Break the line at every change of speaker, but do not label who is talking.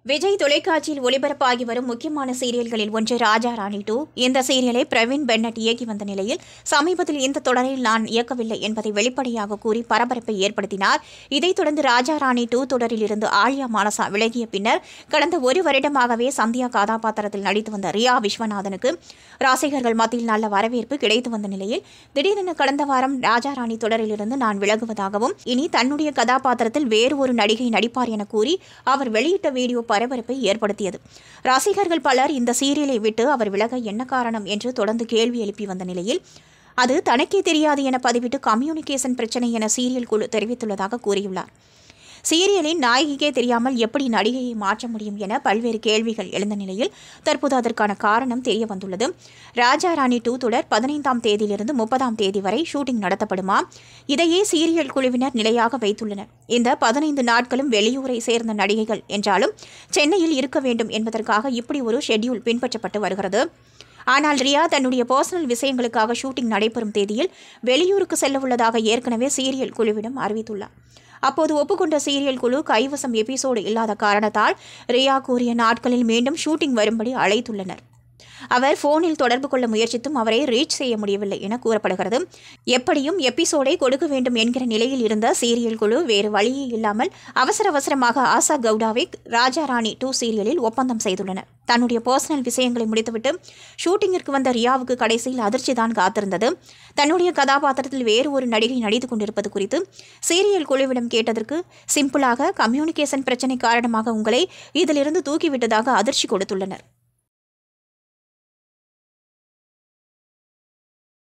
விஜய் தொலைக்காட்சியில் ஒளிபரப்பாகி வரும் முக்கியமான சீரியல்களில் ஒன்று ராஜா ராணி டூ இந்த சீரியலை பிரவீன் பென்னட் இயக்கி வந்த நிலையில் சமீபத்தில் இந்த தொடரில் நான் இயக்கவில்லை என்பதை வெளிப்படையாக கூறி பரபரப்பை ஏற்படுத்தினார் இதைத் தொடர்ந்து ராஜா ராணி டூ தொடரில் இருந்து ஆலியா மானசா விலகிய பின்னர் கடந்த ஒரு வருடமாகவே சந்தியா கதாபாத்திரத்தில் நடித்து வந்த ரியா விஸ்வநாதனுக்கு ரசிகர்கள் மத்தியில் நல்ல வரவேற்பு கிடைத்து வந்த நிலையில் திடீரென கடந்த வாரம் ராஜா ராணி தொடரிலிருந்து நான் விலகுவதாகவும் இனி தன்னுடைய கதாபாத்திரத்தில் வேறு ஒரு நடிகை நடிப்பார் என கூறி அவர் வெளியிட்ட வீடியோ பரபரப்பை ஏற்படுத்தியது ரசிகர்கள் பலர் இந்த சீரியலை விட்டு அவர் விலக என்ன காரணம் என்று தொடர்ந்து கேள்வி எழுப்பி வந்த நிலையில் அது தனக்கே தெரியாது என பதிவிட்டு கம்யூனிகேஷன் பிரச்சனை என சீரியல் குழு தெரிவித்துள்ளதாக கூறியுள்ளார் சீரியலின் நாயகிக்கே தெரியாமல் எப்படி நடிகையை மாற்ற முடியும் என பல்வேறு கேள்விகள் எழுந்த நிலையில் தற்போது அதற்கான காரணம் தெரிய வந்துள்ளது ராஜா ராணி டூ தொடர் பதினைந்தாம் தேதியிலிருந்து முப்பதாம் தேதி வரை ஷூட்டிங் நடத்தப்படுமா இதையே சீரியல் குழுவினர் நிலையாக வைத்துள்ளனர் இந்த பதினைந்து நாட்களும் வெளியூரை சேர்ந்த நடிகைகள் என்றாலும் சென்னையில் இருக்க வேண்டும் என்பதற்காக இப்படி ஒரு ஷெட்யூல் பின்பற்றப்பட்டு வருகிறது ஆனால் ரியா தன்னுடைய பர்சனல் விஷயங்களுக்காக ஷூட்டிங் நடைபெறும் தேதியில் வெளியூருக்கு செல்ல உள்ளதாக ஏற்கனவே சீரியல் குழுவிடம் அறிவித்துள்ளார் அப்போது ஒப்புக்கொண்ட சீரியல் குழு கைவசம் எபிசோடு இல்லாத காரணத்தால் ரியா கூறிய நாட்களில் மீண்டும் ஷூட்டிங் வரும்படி அழைத்துள்ளனர் அவர் போனில் தொடர்பு கொள்ள முயற்சித்தும் அவரை ரீச் செய்ய முடியவில்லை என கூறப்படுகிறது எப்படியும் எபிசோடை கொடுக்க வேண்டும் என்கிற நிலையில் இருந்த சீரியல் குழு வேறு வழியே இல்லாமல் அவசர அவசரமாக ஆசா கவுடாவை ராஜா ராணி டூ சீரியலில் ஒப்பந்தம் செய்துள்ளனர் தன்னுடைய பர்சனல் விஷயங்களை முடித்துவிட்டு ஷூட்டிங்கிற்கு வந்த ரியாவுக்கு கடைசியில் அதிர்ச்சி தான் காத்திருந்தது தன்னுடைய கதாபாத்திரத்தில் வேறு ஒரு நடிகை நடித்துக் கொண்டிருப்பது குறித்து சீரியல் குழுவிடம் கேட்டதற்கு சிம்பிளாக கம்யூனிகேஷன் பிரச்சனை காரணமாக உங்களை இதிலிருந்து தூக்கிவிட்டதாக அதிர்ச்சி கொடுத்துள்ளனர்